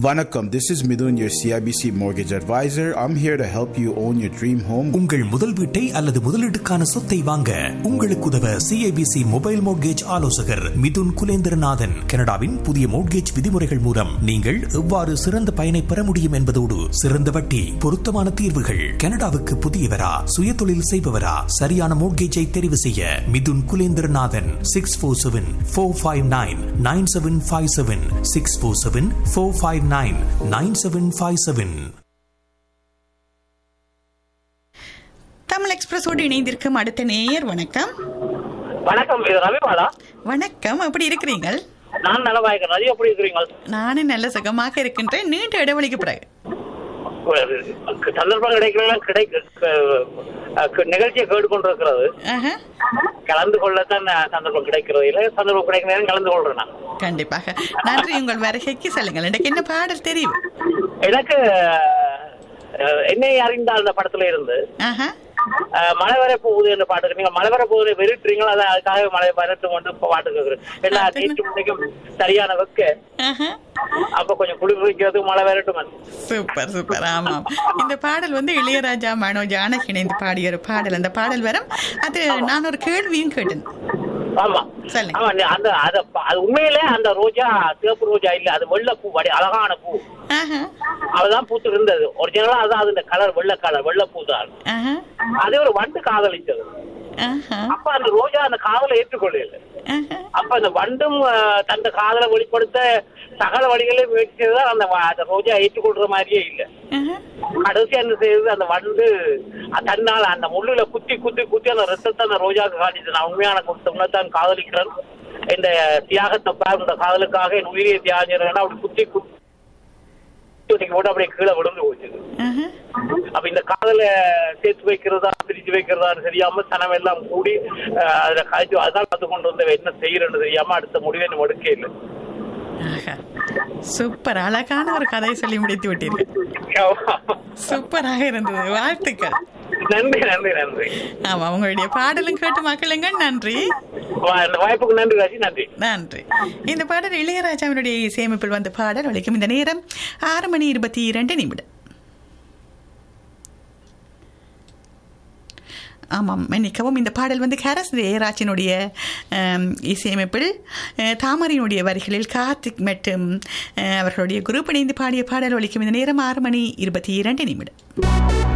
Vanakkam, this is Midun, your CIBC mortgage advisor. I'm here to help you own your dream home. உங்கள் முதல் வீட்டை அல்லது முதலீட்டுக்கான சொத்தை வாங்க உங்களுக்கு உதவ சிஐபிசி மொபைல் மோட்கேஜ் ஆலோசகர் மிதுன் குலேந்திரநாதன் கனடாவின் புதிய மோட்கேஜ் விதிமுறைகள் மூலம் நீங்கள் எவ்வாறு சிறந்த பயனை பெற முடியும் என்பதோடு சிறந்த வட்டி பொருத்தமான தீர்வுகள் கனடாவுக்கு புதியவரா சுயதொழில் செய்பவரா சரியான மோட்கேஜை தெரிவு செய்ய Mithun Kulendranathan six four seven four five nine nine seven five seven six four seven four five nine nine seven five seven Tamil எக்ஸ்பிரஸோடு இணைந்திருக்கும் அடுத்த நேயர் வணக்கம் வணக்கம் இது ரவிபாலா வணக்கம் எப்படி இருக்கிறீங்கள் நான் நலவாய்க்கிறேன் ரவி எப்படி இருக்கிறீங்க நானும் நல்ல சுகமாக இருக்கின்றேன் நீண்ட இடைவெளிக்கு பிறகு சந்தர்ப்பம் கிடைக்கிறதெல்லாம் கிடைக்க அஹ், நிகழ்ச்சியை கேட்டு கொண்டிருக்கிறது ஆஹா, கலந்து கொள்ளத்தான் சந்தர்ப்பம் கிடைக்கிறது இல்லை சந்தர்ப்பம் கிடைக்கிற நேரம் கலந்து கொள்றேன் நான் கண்டிப்பாக நன்றி உங்கள் வருகைக்கு செல்லுங்கள் எனக்கு என்ன பாடல் தெரியும் எனக்கு அஹ், என்னை அறிந்தால் அந்த படத்துல இருந்து ஆஹா அஹ், மழை வர போகுது என்ற பாட்டுக்கு நீங்க மழை வர போகுது வெறுட்டுறீங்களோ அதை அதுக்காக மழை வரட்டும் வந்து இப்ப பாட்டு கேட்குறேன் ஏன்னா நேற்று முன்னைக்கும் சரியான வெக்க ஆஹா அப்ப கொஞ்சம் குளிர் வைக்கிறது மழை வரட்டும் வந்து. சூப்பர் சூப்பர் ஆமாம் இந்த பாடல் வந்து இளையராஜா மனோ ஜானகி இணைந்து பாடிய ஒரு பாடல் அந்த பாடல் வரும் அது நான் ஒரு கேள்வியும் கேட்டேன் ஆமா சொல்லுங்க. ஆமா நீ அந்த அத அது உண்மையிலே அந்த ரோஜா சிவப்பு ரோஜா இல்ல அது வெள்ளை பூ வடி அழகான பூ ஆஹா அதுதான் பூத்து இருந்தது ஒரிஜினலா அதான் அது இந்த கலர் வெள்ளை கலர் வெள்ளை பூ தான் ஆஹா அது ஒரு வண்டு காதலிச்சது ஆஹா அப்ப அந்த ரோஜா அந்த காதலை ஏற்றுக்கொள்ளல ஆஹா அப்ப அந்த வண்டும் அஹ், தந்த காதலை வெளிப்படுத்த சகல வழிகளையும் முயற்சி செய்ததால் அந்த வ- அந்த ரோஜா ஏற்றுக்கொள்ற மாதிரியே இல்ல ஆஹா கடைசியா என்ன செய்யுது அந்த வண்டு அ- தன்னால அந்த முள்ளுல குத்தி குத்தி குத்தி அந்த ரத்தத்தை அந்த ரோஜாக்கு காட்டிட்டு நான் உண்மையான குத்தம்னா தான் காதலிக்கிறேன் இந்த தியாகத்தை பார் இந்த காதலுக்காக என் உயிரியை தியாகம் அப்படி குத்தி குத்தி போட்டு அப்படியே கீழே விழுந்து போச்சு ஆஹா அப்ப இந்த காதலை சேர்த்து வைக்கிறதா பிரிச்சு வைக்கிறதான்னு தெரியாம சனம் எல்லாம் கூடி அஹ், அதுல காய்ச்சி அதான் கத்து கொண்டு வந்து என்ன செய்யறேன்னு தெரியாம அடுத்த முடிவை நம்ம எடுக்க இல்லை ஆஹா. சூப்பர் அழகான ஒரு கதையை சொல்லி முடித்து விட்டீர்கள் சூப்பராக இருந்தது வாழ்த்துக்கள் நன்றி நன்றி நன்றி ஆமா உங்களுடைய பாடலும் கேட்டு மக்களுங்க நன்றி வா- இந்த வாய்ப்புக்கு நன்றி ராஜி நன்றி நன்றி இந்த பாடல் இளையராஜாவினுடைய இசையமைப்பில் வந்த பாடல் ஒழிக்கும் இந்த நேரம் ஆறு மணி இருபத்தி இரண்டு நிமிடம் ஆமாம் மன்னிக்கவும் இந்த பாடல் வந்து கரஸ் ஜெயராஜினுடைய ஆம், இசையமைப்பில் அஹ், தாமரையினுடைய வரிகளில் கார்த்திக் மற்றும் அஹ், அவர்களுடைய குரூப் இணைந்து பாடிய பாடல் ஒழிக்கும் இந்த நேரம் ஆறு மணி இருபத்தி இரண்டு நிமிடம்